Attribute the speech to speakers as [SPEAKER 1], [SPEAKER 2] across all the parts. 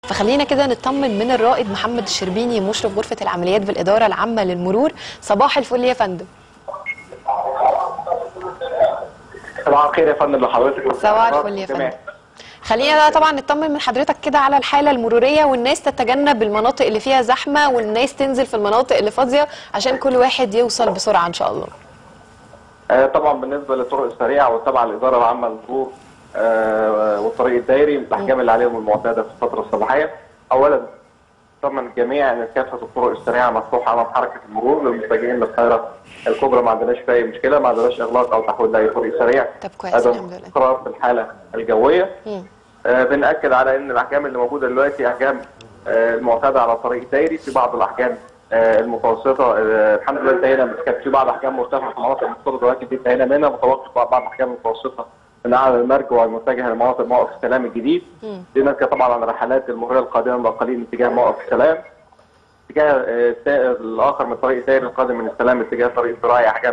[SPEAKER 1] فخلينا كده نطمن من الرائد محمد الشربيني مشرف غرفه العمليات بالاداره العامه للمرور صباح الفل يا فندم
[SPEAKER 2] صباح الخير يا فندم لحضرتك
[SPEAKER 1] صباح الفل يا فندم خلينا بقى طبعا نطمن من حضرتك كده على الحاله المروريه والناس تتجنب المناطق اللي فيها زحمه والناس تنزل في المناطق اللي فاضيه عشان كل واحد يوصل بسرعه ان شاء الله
[SPEAKER 2] آه طبعا بالنسبه للطرق السريعه والتابعه للاداره العامه للمرور آه والطريق الدائري الاحجام اللي عليهم المعتاده في الفتره الصباحيه اولا طمن الجميع ان كافه الطرق السريعه مفتوحه امام حركه المرور للمتجهين للقاهره الكبرى ما عندناش فيها اي مشكله ما عندناش اغلاق او تحويل لاي طريق سريع
[SPEAKER 1] طب كويس الحمد لله
[SPEAKER 2] استقرار في الحاله الجويه
[SPEAKER 1] مم.
[SPEAKER 2] آه بنأكد على ان الاحجام اللي موجوده دلوقتي احجام آه المعتاده على الطريق الدائري في بعض الاحجام آه المتوسطه آه الحمد لله انتهينا بس كانت في بعض احجام مرتفعه في مناطق المفترض دلوقتي دي انتهينا منها متوقف بعض الاحجام المتوسطه من اعلى المرج والمتجهه لمناطق موقف السلام الجديد
[SPEAKER 1] مم.
[SPEAKER 2] دي ناتجه طبعا عن الرحلات المروريه القادمه من القليل اتجاه موقف السلام اتجاه آه، السائر الاخر من طريق الدائري القادم من السلام اتجاه طريق الزراعي احجام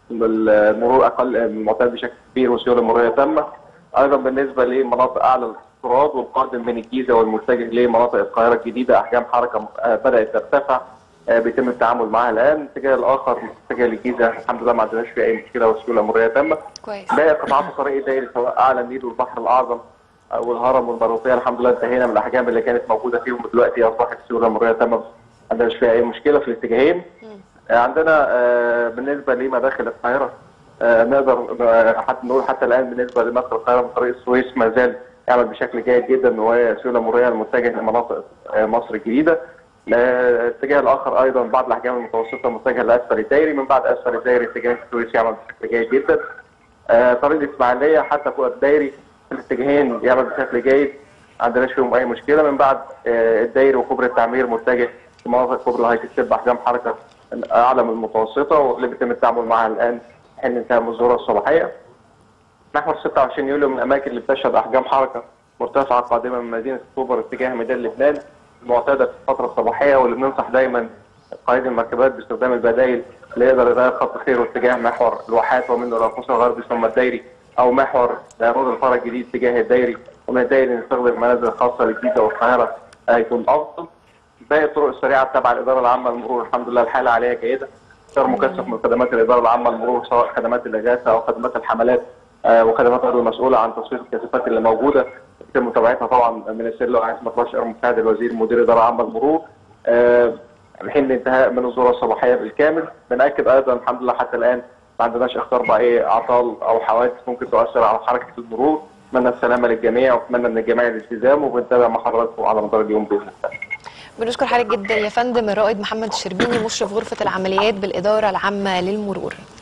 [SPEAKER 2] المرور اقل من المعتاد بشكل كبير وسيوله مروريه تامه ايضا بالنسبه لمناطق اعلى الاستيراد والقادم من الجيزه والمتجه لمناطق القاهره الجديده احجام حركه آه، بدات ترتفع آه، بيتم التعامل معها الان الاتجاه الاخر اتجاه للجيزه الحمد لله ما عندناش فيه اي مشكله وسيوله مروريه تامه
[SPEAKER 1] كويس
[SPEAKER 2] باقي قطاعات الطريق الدائري سواء اعلى النيل والبحر الاعظم او الهرم والبروقيه الحمد لله انتهينا من الاحجام اللي كانت موجوده فيهم ودلوقتي اصبحت سيوله مروريه تامه ما عندناش فيها اي مشكله في الاتجاهين آه، عندنا آه، بالنسبه لمداخل القاهره آه، نقدر آه، حتى نقول حتى الان بالنسبه لمدخل القاهره من طريق السويس ما زال يعمل بشكل جيد جدا وهي سيوله مروريه المتجه لمناطق آه، مصر الجديده آه، الاتجاه الاخر ايضا بعض الاحجام المتوسطه متجهه لاسفل الدائري من بعد اسفل الدائري اتجاه السويس يعمل بشكل جيد جدا آه، طريق الاسماعيليه حتى فوق الدائري في الاتجاهين يعمل بشكل جيد ما عندناش فيهم اي مشكله من بعد آه، الدائري وكوبري التعمير متجه لمناطق كوبري الهايك ستيب احجام حركه اعلى من المتوسطه واللي بيتم التعامل معها الان حين انتهاء من الظهور الصباحيه. محور 26 يوليو من الاماكن اللي بتشهد احجام حركه مرتفعه قادمه من مدينه اكتوبر اتجاه ميدان لبنان المعتاده في الفتره الصباحيه واللي بننصح دايما قائد المركبات باستخدام البدائل اللي يقدر يغير خط سيره اتجاه محور الواحات ومنه الى القصر الغربي ثم الدائري او محور رود الفرج الجديد اتجاه الدائري ومن الدائري نستخدم المنازل الخاصه للجيزه والقاهره هيكون افضل. باقي الطرق السريعه التابعه للاداره العامه للمرور الحمد لله الحاله عليها جيده. اختيار مكثف من خدمات الاداره العامه للمرور سواء خدمات الاغاثه او خدمات الحملات آه، وخدمات غير المسؤوله عن تصفيه الكثافات اللي موجوده يتم متابعتها طبعا من السير عصمت بشر مساعد الوزير مدير اداره عامه للمرور آه، حين الانتهاء من الذروه الصباحيه بالكامل بناكد ايضا الحمد لله حتى الان ما عندناش اخطار باي اعطال او حوادث ممكن تؤثر على حركه المرور اتمنى السلامه للجميع واتمنى من الجميع الالتزام وبنتابع مع حضراتكم على مدار اليوم باذن الله
[SPEAKER 1] بنشكر حضرتك جدا يا فندم الرائد محمد الشربيني مشرف غرفه العمليات بالاداره العامه للمرور